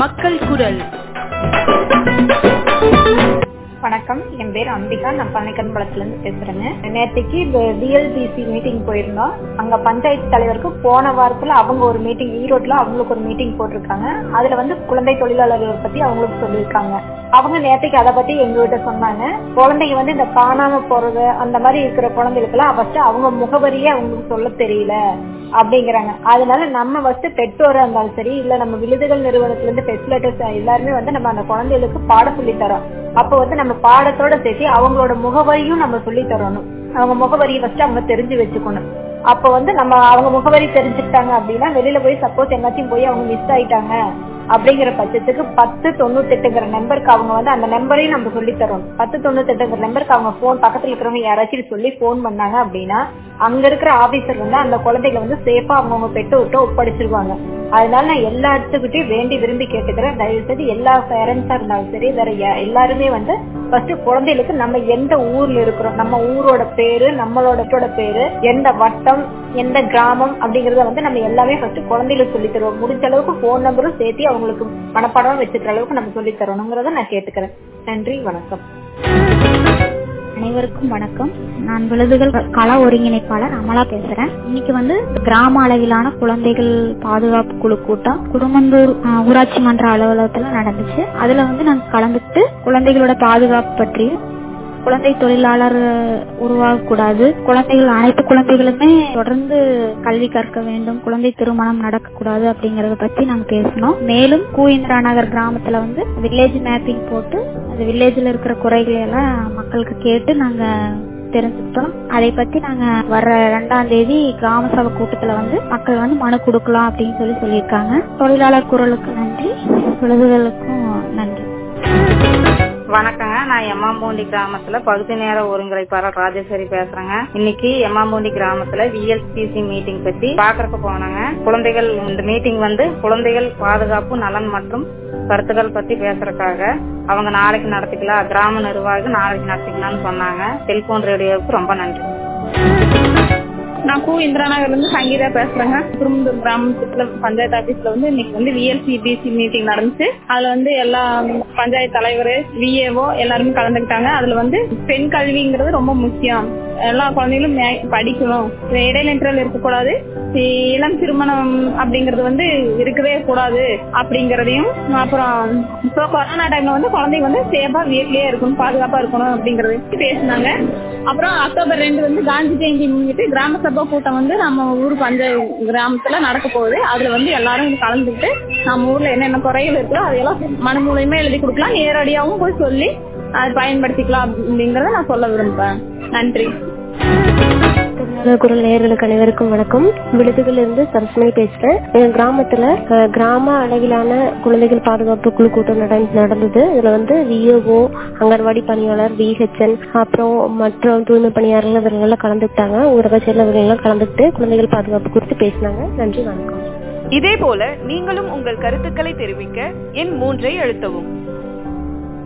மக்கள் குரல் வணக்கம் என் பேர் அம்பிகா நான் பழனிக்கன்பலத்துல இருந்து பேசுறேங்க நேற்றுக்கு பிஎல்பிசி மீட்டிங் போயிருந்தோம் அங்க பஞ்சாயத்து தலைவருக்கு போன வாரத்துல அவங்க ஒரு மீட்டிங் ஈரோட்ல அவங்களுக்கு ஒரு மீட்டிங் போட்டிருக்காங்க அதுல வந்து குழந்தை தொழிலாளர்கள் பத்தி அவங்களுக்கு சொல்லியிருக்காங்க அவங்க நேற்றுக்கு அதை பத்தி எங்ககிட்ட சொன்னாங்க குழந்தைங்க வந்து இந்த காணாம போறது அந்த மாதிரி இருக்கிற குழந்தைகளுக்கு எல்லாம் ஃபர்ஸ்ட் அவங்க முகவரியே அவங்களுக்கு சொல்ல தெரியல அப்படிங்கிறாங்க அதனால நம்ம ஃபர்ஸ்ட் பெற்றோரா இருந்தாலும் சரி இல்ல நம்ம விழுதுகள் நிறுவனத்துல இருந்து பெசிலேட்டர்ஸ் எல்லாருமே வந்து நம்ம அந்த குழந்தைகளுக்கு பாட சொல்லி தரோம் அப்ப வந்து நம்ம பாடத்தோட சேர்த்து அவங்களோட முகவரியும் நம்ம சொல்லி தரணும் அவங்க முகவரியை ஃபர்ஸ்ட் அவங்க தெரிஞ்சு வச்சுக்கணும் அப்ப வந்து நம்ம அவங்க முகவரி தெரிஞ்சுக்கிட்டாங்க அப்படின்னா வெளியில போய் சப்போஸ் எங்காச்சும் போய் அவங்க மிஸ் ஆயிட்டாங்க அப்படிங்கிற பட்சத்துக்கு பத்து தொண்ணூத்தி எட்டுங்கிற நம்பருக்கு அவங்க வந்து அந்த நம்பரையும் நம்ம சொல்லி தரோம் பத்து தொண்ணூத்தி எட்டுங்கிற நம்பருக்கு அவங்க போன் பக்கத்துல இருக்கிறவங்க யாராச்சும் சொல்லி போன் பண்ணாங்க அப்படின்னா அங்க இருக்கிற ஆபீசர் வந்து அந்த குழந்தைகளை வந்து சேஃபா அவங்கவுங்க பெட்டு விட்டு ஒப்படைச்சிருவாங்க அதனால நான் எல்லா இடத்துக்கிட்டையும் வேண்டி விரும்பி கேட்டுக்கிறேன் தயவு செய்து எல்லா பேரண்ட்ஸா இருந்தாலும் சரி வேற எல்லாருமே வந்து ஃபர்ஸ்ட் குழந்தைகளுக்கு நம்ம எந்த ஊர்ல இருக்கிறோம் நம்ம ஊரோட பேரு நம்மளோட பேரு எந்த வட்டம் எந்த கிராமம் அப்படிங்கறத வந்து நம்ம எல்லாமே ஃபர்ஸ்ட் குழந்தைகளுக்கு சொல்லி தருவோம் முடிஞ்ச அளவுக்கு போன் நம்பரும் சேர்த்து அவங்களுக்கு மனப்பாடம் வச்சுக்கிற அளவுக்கு நம்ம சொல்லி தரணுங்கிறத நான் கேட்டுக்கிறேன் நன்றி வணக்கம் அனைவருக்கும் வணக்கம் நான் விழுதுகள் கள ஒருங்கிணைப்பாளர் அமலா பேசுறேன் இன்னைக்கு வந்து கிராம அளவிலான குழந்தைகள் பாதுகாப்பு குழு கூட்டம் குடும்பந்தூர் ஊராட்சி மன்ற அலுவலகத்துல நடந்துச்சு அதுல வந்து நாங்க கலந்துட்டு குழந்தைகளோட பாதுகாப்பு பற்றியும் குழந்தை தொழிலாளர் உருவாகக்கூடாது குழந்தைகள் அனைத்து குழந்தைகளுமே தொடர்ந்து கல்வி கற்க வேண்டும் குழந்தை திருமணம் நடக்கக்கூடாது அப்படிங்கறத பத்தி நாங்க பேசணும் மேலும் கூயிந்திரா நகர் கிராமத்துல வந்து வில்லேஜ் மேப்பிங் போட்டு அந்த வில்லேஜ்ல இருக்கிற குறைகளை எல்லாம் மக்களுக்கு கேட்டு நாங்க தெரிஞ்சுக்கிட்டோம் அதை பத்தி நாங்க வர்ற ரெண்டாம் தேதி கிராம சபை கூட்டத்துல வந்து மக்கள் வந்து மனு கொடுக்கலாம் அப்படின்னு சொல்லி சொல்லியிருக்காங்க தொழிலாளர் குரலுக்கு நன்றி விழுதுகளுக்கும் நன்றி வணக்கங்க நான் எம்மாம்பூண்டி கிராமத்துல பகுதி நேர ஒருங்கிணைப்பாளர் ராஜேஸ்வரி பேசுறேங்க இன்னைக்கு எம்மாம்பூண்டி கிராமத்துல விஎல்பிசி மீட்டிங் பத்தி பாக்குறதுக்கு போனாங்க குழந்தைகள் இந்த மீட்டிங் வந்து குழந்தைகள் பாதுகாப்பு நலன் மற்றும் கருத்துக்கள் பத்தி பேசுறதுக்காக அவங்க நாளைக்கு நடத்திக்கலாம் கிராம நிர்வாகி நாளைக்கு நடத்திக்கலாம்னு சொன்னாங்க செல்போன் ரேடியோவுக்கு ரொம்ப நன்றி நான் கூ இந்திரா நகர்ல இருந்து சங்கீதா பேசுறேங்க குடும்பத்தூர் கிராமத்துல பஞ்சாயத்து ஆபீஸ்ல வந்து இன்னைக்கு வந்து விஎல்சிபிசி மீட்டிங் நடந்துச்சு அதுல வந்து எல்லா பஞ்சாயத்து தலைவர் விஏஓ எல்லாருமே கலந்துக்கிட்டாங்க அதுல வந்து பெண் கல்விங்கிறது ரொம்ப முக்கியம் எல்லா குழந்தைகளும் படிக்கணும் இடைநிற்றல் இருக்கக்கூடாது இளம் திருமணம் அப்படிங்கறது வந்து இருக்கவே கூடாது அப்படிங்கறதையும் அப்புறம் இப்போ கொரோனா டைம்ல வந்து குழந்தைங்க வந்து சேஃபா வீட்லயே இருக்கணும் பாதுகாப்பா இருக்கணும் அப்படிங்கறது பேசினாங்க அப்புறம் அக்டோபர் ரெண்டு வந்து காந்தி ஜெயந்தி முன்னிட்டு கிராம சபை கூட்டம் வந்து நம்ம ஊர் பஞ்சாயத்து கிராமத்துல நடக்க போகுது அதுல வந்து எல்லாரும் கலந்துட்டு நம்ம ஊர்ல என்னென்ன குறைகள் இருக்கோ அதையெல்லாம் மனு மூலியமா எழுதி கொடுக்கலாம் நேரடியாகவும் போய் சொல்லி அதை பயன்படுத்திக்கலாம் அப்படிங்கறத நான் சொல்ல விரும்புறேன் நன்றி குரல் நேர்களுக்கு அனைவருக்கும் வணக்கம் விழுதுகள் இருந்து சரஸ்மணி பேசுறேன் எங்க கிராமத்துல கிராம அளவிலான குழந்தைகள் பாதுகாப்பு குழு கூட்டம் நடந்தது இதுல வந்து விஓஓ அங்கன்வாடி பணியாளர் விஹெச்என் அப்புறம் மற்ற தூய்மை பணியாளர்கள் இவர்கள் கலந்துக்கிட்டாங்க ஊரக செயலர்கள் கலந்துக்கிட்டு குழந்தைகள் பாதுகாப்பு குறித்து பேசினாங்க நன்றி வணக்கம் இதே போல நீங்களும் உங்கள் கருத்துக்களை தெரிவிக்க எண் மூன்றை அழுத்தவும்